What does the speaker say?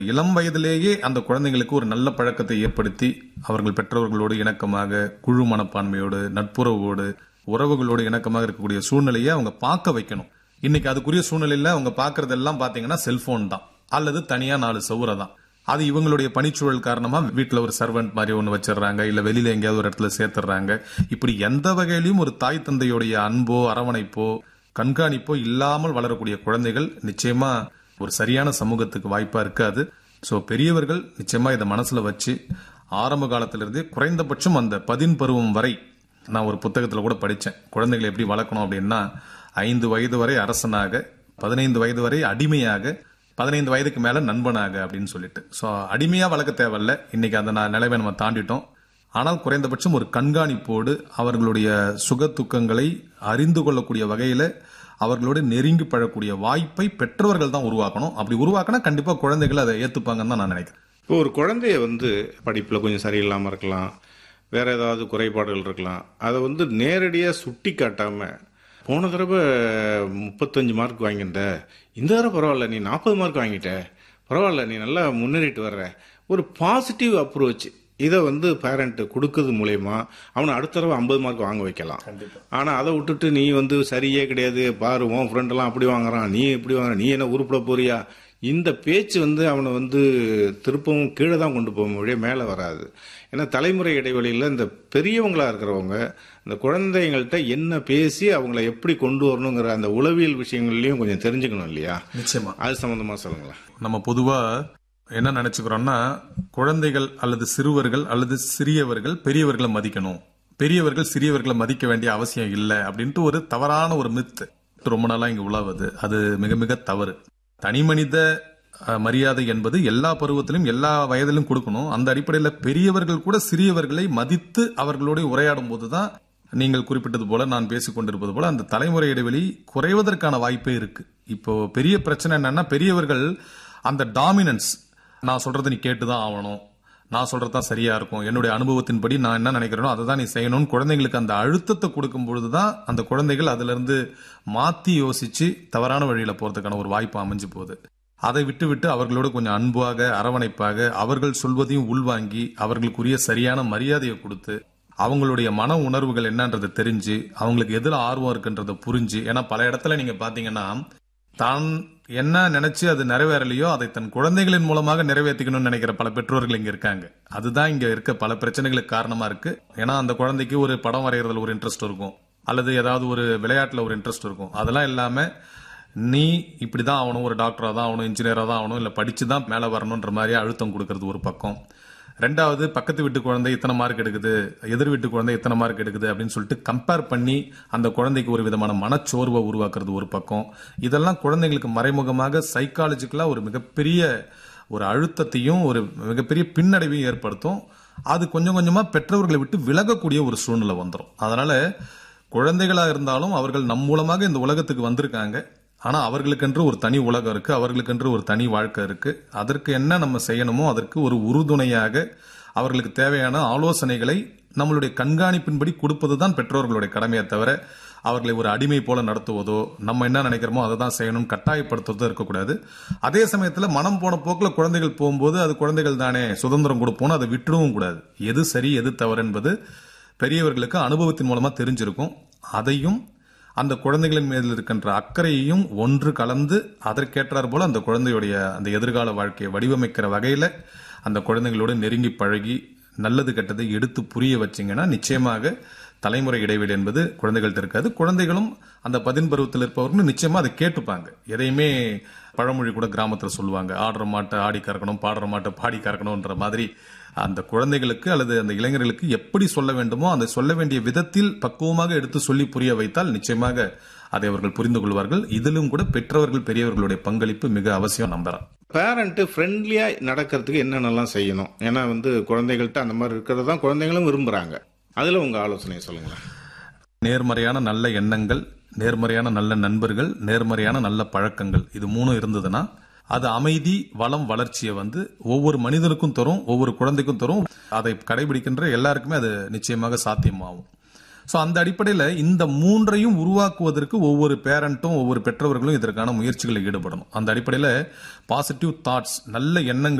இளம் வயதிலேயே அந்த குழந்தைங்களுக்கு ஒரு நல்ல பழக்கத்தை ஏற்படுத்தி அவர்கள் பெற்றோர்களோடு இணக்கமாக குழு மனப்பான்மையோடு நட்புறவோடு உறவுகளோடு இணக்கமாக இருக்கக்கூடிய சூழ்நிலையை அவங்க பார்க்க வைக்கணும் இன்னைக்கு அதுக்குரிய சூழ்நிலையில அவங்க பார்க்கறதெல்லாம் பாத்தீங்கன்னா செல்போன் தான் அல்லது தனியா நாலு சவுரை தான் அது இவங்களுடைய பணிச்சூழல் காரணமா வீட்டுல ஒரு சர்வெண்ட் மாதிரி ஒண்ணு வச்சிடுறாங்க இல்ல வெளியில எங்கேயாவது ஒரு இடத்துல சேர்த்துறாங்க இப்படி எந்த வகையிலும் ஒரு தாய் தந்தையுடைய அன்போ அரவணைப்போ கண்காணிப்போ இல்லாமல் வளரக்கூடிய குழந்தைகள் நிச்சயமா ஒரு சரியான சமூகத்துக்கு வாய்ப்பா இருக்காது சோ பெரியவர்கள் நிச்சயமா இதை மனசுல வச்சு ஆரம்ப காலத்திலிருந்தே குறைந்தபட்சம் அந்த பதின் பருவம் வரை நான் ஒரு புத்தகத்துல கூட படிச்சேன் குழந்தைகளை எப்படி வளர்க்கணும் அப்படின்னா ஐந்து வயது வரை அரசனாக பதினைந்து வயது வரை அடிமையாக பதினைந்து வயதுக்கு மேல நண்பனாக அப்படின்னு சொல்லிட்டு சோ அடிமையா வளர்க்க தேவையில்ல இன்னைக்கு அந்த ந- நிலைமை நம்ம தாண்டிட்டோம் ஆனால் குறைந்தபட்சம் ஒரு கண்காணிப்போடு அவர்களுடைய சுக துக்கங்களை அறிந்து கொள்ளக்கூடிய வகையில அவர்களோடு நெருங்கி பழக்கூடிய வாய்ப்பை பெற்றவர்கள் தான் உருவாக்கணும் அப்படி உருவாக்கினா கண்டிப்பா குழந்தைகள் அதை ஏத்துப்பாங்கன்னு தான் நான் நினைக்கிறேன் இப்போ ஒரு குழந்தைய வந்து படிப்பில் கொஞ்சம் சரியில்லாமல் இருக்கலாம் வேற ஏதாவது குறைபாடுகள் இருக்கலாம் அதை வந்து நேரடியாக சுட்டி காட்டாம போன தடவை முப்பத்தஞ்சு மார்க் வாங்கிட்ட இந்த தடவை பரவாயில்ல நீ நாற்பது மார்க் வாங்கிட்ட பரவாயில்ல நீ நல்லா முன்னேறிட்டு வர்ற ஒரு பாசிட்டிவ் அப்ரோச் இதை வந்து பேரண்ட் கொடுக்கறது மூலயமா அவனை அடுத்த தடவை ஐம்பது மார்க் வாங்க வைக்கலாம் ஆனால் அதை விட்டுட்டு நீ வந்து சரியே கிடையாது பாரு உன் ஃப்ரெண்டெல்லாம் அப்படி வாங்குறான் நீ இப்படி வாங்குற நீ என்ன உருப்பிட போறியா இந்த பேச்சு வந்து அவனை வந்து திருப்பவும் கீழே தான் கொண்டு போக முடியும் மேலே வராது ஏன்னா தலைமுறை இடைவெளியில் இந்த பெரியவங்களா இருக்கிறவங்க இந்த குழந்தைங்கள்ட்ட என்ன பேசி அவங்கள எப்படி கொண்டு வரணுங்கிற அந்த உளவியல் விஷயங்கள்லையும் கொஞ்சம் தெரிஞ்சுக்கணும் இல்லையா நிச்சயமா அது சம்மந்தமா சொல்லுங்களேன் நம்ம பொதுவா என்ன நினைச்சுக்கிறோம்னா குழந்தைகள் அல்லது சிறுவர்கள் அல்லது சிறியவர்கள் பெரியவர்களை மதிக்கணும் பெரியவர்கள் சிறியவர்களை மதிக்க வேண்டிய அவசியம் இல்லை அப்படின்ட்டு ஒரு தவறான ஒரு மித்து ரொம்ப நாளா இங்க உலாவுது அது மிக மிக தவறு தனி மனித அஹ், மரியாதை என்பது எல்லா பருவத்திலும் எல்லா வயதிலும் கொடுக்கணும் அந்த அடிப்படையில் பெரியவர்கள் கூட சிறியவர்களை மதித்து அவர்களோடு உரையாடும் போதுதான் நீங்கள் குறிப்பிட்டது போல நான் பேசிக் கொண்டிருப்பது போல அந்த தலைமுறை இடைவெளி குறைவதற்கான வாய்ப்பே இருக்கு இப்போ பெரிய பிரச்சனை என்னன்னா பெரியவர்கள் அந்த டாமினன்ஸ் நான் சொல்றதை நீ கேட்டுதான் ஆகணும் நான் சொல்றதுதான் சரியா இருக்கும் என்னுடைய அனுபவத்தின்படி நான் என்ன நினைக்கிறேனோ அதை தான் நீ செய்யணும்னு குழந்தைங்களுக்கு அந்த அழுத்தத்தை கொடுக்கும் பொழுதுதான் அந்த குழந்தைகள் அதுல இருந்து மாத்தி யோசிச்சு தவறான வழியில போறதுக்கான ஒரு வாய்ப்பு அமைஞ்சு போகுது அதை விட்டு விட்டு அவர்களோடு கொஞ்சம் அன்பாக அரவணைப்பாக அவர்கள் சொல்வதையும் உள்வாங்கி அவர்களுக்குரிய சரியான மரியாதையை கொடுத்து அவங்களுடைய மன உணர்வுகள் என்னன்றதை தெரிஞ்சு அவங்களுக்கு எதுல ஆர்வம் இருக்குன்றதை புரிஞ்சு ஏன்னா பல இடத்துல நீங்க பாத்தீங்கன்னா தான் என்ன நினைச்சு அது நிறைவேறலையோ அதை தன் குழந்தைகளின் மூலமாக நிறைவேற்றிக்கணும்னு நினைக்கிற பல பெற்றோர்கள் இங்க இருக்காங்க அதுதான் இங்க இருக்க பல பிரச்சனைகளுக்கு காரணமா இருக்கு ஏன்னா அந்த குழந்தைக்கு ஒரு படம் வரைகிறதுல ஒரு இன்ட்ரெஸ்ட் இருக்கும் அல்லது ஏதாவது ஒரு விளையாட்டுல ஒரு இன்ட்ரெஸ்ட் இருக்கும் அதெல்லாம் இல்லாம நீ இப்படிதான் ஆகணும் ஒரு டாக்டரா தான் ஆகணும் இன்ஜினியரா தான் ஆகணும் இல்ல படிச்சு தான் மேல வரணும்ன்ற மாதிரி அழுத்தம் கொடுக்கறது ஒரு பக்கம் ரெண்டாவது பக்கத்து வீட்டு குழந்தை இத்தனை மார்க் எடுக்குது எதிர் வீட்டு குழந்தை இத்தனை மார்க் எடுக்குது அப்படின்னு சொல்லிட்டு கம்பேர் பண்ணி அந்த குழந்தைக்கு ஒரு விதமான மனச்சோர்வை உருவாக்குறது ஒரு பக்கம் இதெல்லாம் குழந்தைங்களுக்கு மறைமுகமாக சைக்காலஜிக்கலா ஒரு மிகப்பெரிய ஒரு அழுத்தத்தையும் ஒரு மிகப்பெரிய பின்னடைவையும் ஏற்படுத்தும் அது கொஞ்சம் கொஞ்சமா பெற்றவர்களை விட்டு விலகக்கூடிய ஒரு சூழ்நிலை வந்துடும் அதனால குழந்தைகளா இருந்தாலும் அவர்கள் நம் மூலமாக இந்த உலகத்துக்கு வந்திருக்காங்க ஆனா அவர்களுக்கென்று ஒரு தனி உலகம் இருக்கு அவர்களுக்கென்று ஒரு தனி வாழ்க்கை இருக்கு அதற்கு என்ன நம்ம செய்யணுமோ அதற்கு ஒரு உறுதுணையாக அவர்களுக்கு தேவையான ஆலோசனைகளை நம்மளுடைய கண்காணிப்பின்படி கொடுப்பதுதான் பெற்றோர்களுடைய கடமையை தவிர அவர்களை ஒரு அடிமை போல நடத்துவதோ நம்ம என்ன நினைக்கிறோமோ அதை தான் செய்யணும் கட்டாயப்படுத்துவதோ இருக்கக்கூடாது அதே சமயத்துல மனம் போன போக்குல குழந்தைகள் போகும்போது அது குழந்தைகள் தானே சுதந்திரம் கொடுப்போம்னு அதை விட்டுடவும் கூடாது எது சரி எது தவறு என்பது பெரியவர்களுக்கு அனுபவத்தின் மூலமா தெரிஞ்சிருக்கும் அதையும் அந்த குழந்தைகளின் மீது இருக்கின்ற அக்கறையையும் ஒன்று கலந்து அதற்கேற்றார் போல அந்த குழந்தையுடைய அந்த எதிர்கால வாழ்க்கையை வடிவமைக்கிற வகையில அந்த குழந்தைகளோடு நெருங்கி பழகி நல்லது கெட்டதை எடுத்து புரிய வச்சீங்கன்னா நிச்சயமாக தலைமுறை இடைவெளி என்பது குழந்தைகள்ட்ட இருக்காது குழந்தைகளும் அந்த பதின் பருவத்தில் இருப்பவர்களும் நிச்சயமா அதை கேட்டுப்பாங்க எதையுமே பழமொழி கூட கிராமத்துல சொல்லுவாங்க ஆடுற மாட்டை ஆடி கறக்கணும் பாடுற மாட்டை பாடி கறக்கணும்ன்ற மாதிரி அந்த குழந்தைகளுக்கு அல்லது அந்த இளைஞர்களுக்கு எப்படி சொல்ல வேண்டுமோ அந்த சொல்ல வேண்டிய விதத்தில் பக்குவமாக எடுத்து சொல்லி புரிய வைத்தால் நிச்சயமாக அதை அவர்கள் புரிந்து கொள்வார்கள் இதிலும் கூட பெற்றவர்கள் பெரியவர்களுடைய பங்களிப்பு மிக அவசியம் நம்புறேன் பேரண்ட்டு ஃப்ரெண்ட்லியாக நடக்கிறதுக்கு என்னென்னலாம் செய்யணும் ஏன்னா வந்து குழந்தைகள்கிட்ட அந்த மாதிரி இருக்கிறது தான் குழந்தைகளும் விரும்புகிறாங்க அதில் உங்கள் ஆலோசனையை சொல்லுங்களேன் நேர்மறையான நல்ல எண்ணங்கள் நேர்மறையான நல்ல நண்பர்கள் நேர்மறையான நல்ல பழக்கங்கள் இது மூணும் இருந்ததுன்னா அது அமைதி வளம் வளர்ச்சியை வந்து ஒவ்வொரு மனிதனுக்கும் தரும் ஒவ்வொரு குழந்தைக்கும் தரும் அதை கடைபிடிக்கின்ற எல்லாருக்குமே அது நிச்சயமாக சாத்தியமாகும் ஸோ அந்த அடிப்படையில் இந்த மூன்றையும் உருவாக்குவதற்கு ஒவ்வொரு பேரண்ட்டும் ஒவ்வொரு பெற்றவர்களும் இதற்கான முயற்சிகளில் ஈடுபடணும் அந்த அடிப்படையில் பாசிட்டிவ் தாட்ஸ் நல்ல எண்ணங்கள்